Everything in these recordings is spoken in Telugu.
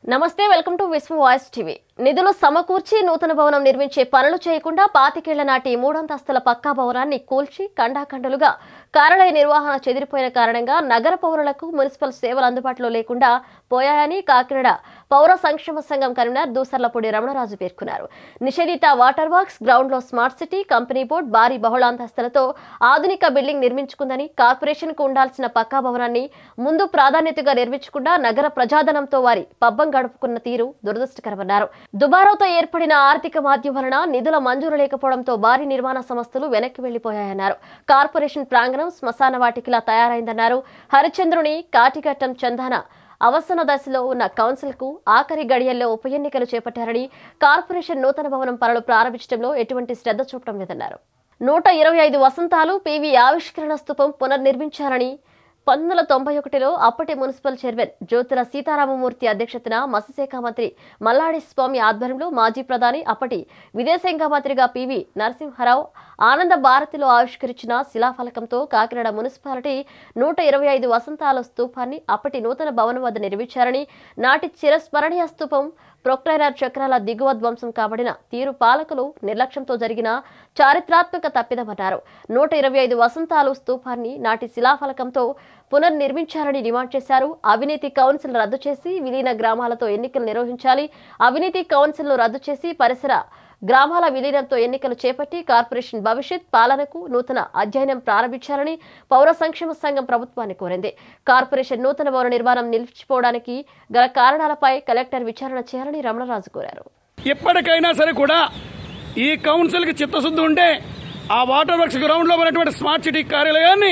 నమస్తే welcome to Vishwa voice TV నిధులు సమకూర్చి నూతన భవనం నిర్మించే పనులు చేయకుండా పాతికేళ్ల నాటి మూడంతస్తుల పక్కా భవనాన్ని కూల్చి కండాకండలుగా కార్యాలయ నిర్వహణ చెదిరిపోయిన కారణంగా నగర పౌరులకు మున్సిపల్ సేవలు అందుబాటులో లేకుండా పోయాయని కాకినాడ పౌర సంక్షేమ సంఘం కన్వీనర్ దూసర్లపూడి రమణరాజు పేర్కొన్నారు నిషేధిత వాటర్ వర్క్స్ గ్రౌండ్ లో స్మార్ట్ సిటీ కంపెనీ బోర్డు భారీ బహుళాంతస్తులతో ఆధునిక బిల్డింగ్ నిర్మించుకుందని కార్పొరేషన్ కు ఉండాల్సిన పక్కా భవనాన్ని ముందు ప్రాధాన్యతగా నిర్మించకుండా నగర ప్రజాధనంతో వారి పబ్బం గడుపుకున్న తీరు దురదృష్టకరమన్నారు దుబారాతో ఏర్పడిన ఆర్థిక మాధ్యం వలన నిధుల మంజూరు లేకపోవడంతో భారీ నిర్మాణ సంస్థలు వెనక్కి వెళ్లిపోయాయన్నారు కార్పొరేషన్ ప్రాంగణం శ్మశాన వాటికిలా తయారైందన్నారు హరిచంద్రుని కాటిఘట్టం చందాన అవసన దశలో ఉన్న కౌన్సిల్ కు ఆఖరి గడియల్లో ఉప ఎన్నికలు చేపట్టారని కార్పొరేషన్ నూతన భవనం పనులు ప్రారంభించడంలో ఎటువంటి శ్రద్ధ చూపడం లేదన్నారు నూట ఇరవై ఐదు వసంతాలు పివి ఆవిష్కరణ స్థూపం పునర్నిర్మించారని పంతొమ్మిది వందల తొంభై ఒకటిలో అప్పటి మున్సిపల్ చైర్మన్ జ్యోతుల సీతారామమూర్తి అధ్యక్షతన మత్స్యశాఖ మంత్రి మల్లాడి స్వామి ఆధ్వర్యంలో మాజీ ప్రధాని అప్పటి విదేశాంగ మంత్రిగా పివి నరసింహారావు ఆనంద భారతిలో ఆవిష్కరించిన శిలాఫలకంతో కాకినాడ మున్సిపాలిటీ నూట ఇరవై ఐదు వసంతాల స్తూపాన్ని అప్పటి నూతన భవనం వద్ద నిర్మించారని నాటి చిరస్మరణీయ స్తూపం ప్రొక్లైనర్ చక్రాల దిగువ ధ్వంసం కాబడిన తీరు పాలకులు నిర్లక్ష్యంతో జరిగిన చారిత్రాత్మక తప్పిదమన్నారు నూట ఇరవై ఐదు వసంతాలు స్తూపాన్ని నాటి శిలాఫలకంతో పునర్నిర్మించాలని డిమాండ్ చేశారు అవినీతి కౌన్సిల్ రద్దు చేసి విలీన గ్రామాలతో ఎన్నికలు నిర్వహించాలి అవినీతి కౌన్సిల్ను రద్దు చేసి పరిసర గ్రామాల విలీనంతో ఎన్నికలు చేపట్టి కార్పొరేషన్ భవిష్యత్ పాలనకు నూతన అధ్యయనం ప్రారంభించాలని పౌర సంక్షేమ సంఘం ప్రభుత్వాన్ని కోరింది కార్పొరేషన్ నూతన భవన నిర్మాణం నిలిచిపోవడానికి గల కారణాలపై కలెక్టర్ విచారణ చేయాలని రమణరాజు కోరారు ఎప్పటికైనా సరే కూడా ఈ కౌన్సిల్కి చిత్తశుద్ధి ఉంటే ఆ వాటర్ వర్క్స్ గ్రౌండ్లో ఉన్నటువంటి స్మార్ట్ సిటీ కార్యాలయాన్ని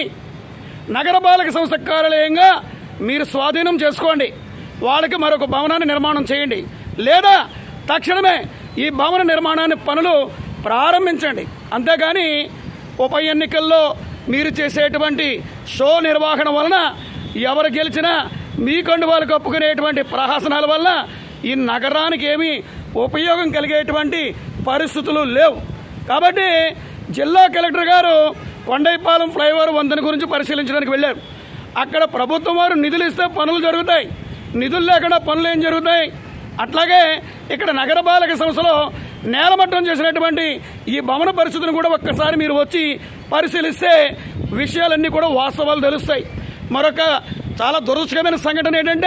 నగరపాలక సంస్థ కార్యాలయంగా మీరు స్వాధీనం చేసుకోండి వాళ్ళకి మరొక భవనాన్ని నిర్మాణం చేయండి లేదా తక్షణమే ఈ భవన నిర్మాణాన్ని పనులు ప్రారంభించండి అంతేగాని ఉప ఎన్నికల్లో మీరు చేసేటువంటి షో నిర్వహణ వలన ఎవరు గెలిచినా మీ కండు వాళ్ళు కప్పుకునేటువంటి ప్రహసనాల వల్ల ఈ నగరానికి ఏమీ ఉపయోగం కలిగేటువంటి పరిస్థితులు లేవు కాబట్టి జిల్లా కలెక్టర్ గారు కొండైపాలెం ఫ్లైఓవర్ వంతెన గురించి పరిశీలించడానికి వెళ్ళారు అక్కడ ప్రభుత్వం వారు నిధులు ఇస్తే పనులు జరుగుతాయి నిధులు లేకుండా పనులు ఏం జరుగుతాయి అట్లాగే ఇక్కడ నగరపాలక సంస్థలో నేలమట్టం చేసినటువంటి ఈ భవన పరిస్థితిని కూడా ఒక్కసారి మీరు వచ్చి పరిశీలిస్తే విషయాలన్నీ కూడా వాస్తవాలు తెలుస్తాయి మరొక చాలా దురదృష్టకరమైన సంఘటన ఏంటంటే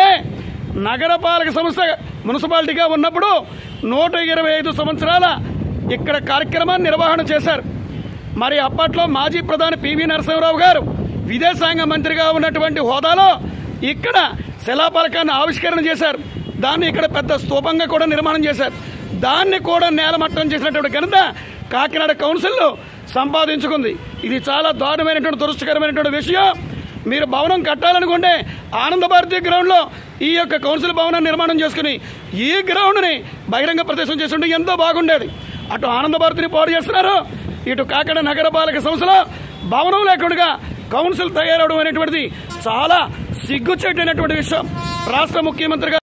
నగరపాలక సంస్థ మున్సిపాలిటీగా ఉన్నప్పుడు నూట ఇరవై ఐదు సంవత్సరాల ఇక్కడ కార్యక్రమాన్ని నిర్వహణ చేశారు మరి అప్పట్లో మాజీ ప్రధాని పివి నరసింహరావు గారు విదేశాంగ మంత్రిగా ఉన్నటువంటి హోదాలో ఇక్కడ శిలాపలకాన్ని ఆవిష్కరణ చేశారు దాన్ని ఇక్కడ పెద్ద స్తూపంగా కూడా నిర్మాణం చేశారు దాన్ని కూడా నేలమట్టం చేసినటువంటి ఘనత కాకినాడ కౌన్సిల్ సంపాదించుకుంది ఇది చాలా దారుణమైనటువంటి దురదృష్టకరమైనటువంటి విషయం మీరు భవనం కట్టాలనుకుంటే ఆనంద భారతి గ్రౌండ్లో ఈ యొక్క కౌన్సిల్ భవనం నిర్మాణం చేసుకుని ఈ గ్రౌండ్ని బహిరంగ ప్రదేశం చేస్తుంటే ఎంతో బాగుండేది అటు ఆనంద భారతిని పాడు చేస్తున్నారు ఇటు కాకినాడ నగరపాలక సంస్థలో భవనం లేకుండా కౌన్సిల్ తయారవడం అనేటువంటిది చాలా సిగ్గుచేటైనటువంటి విషయం రాష్ట్ర ముఖ్యమంత్రిగా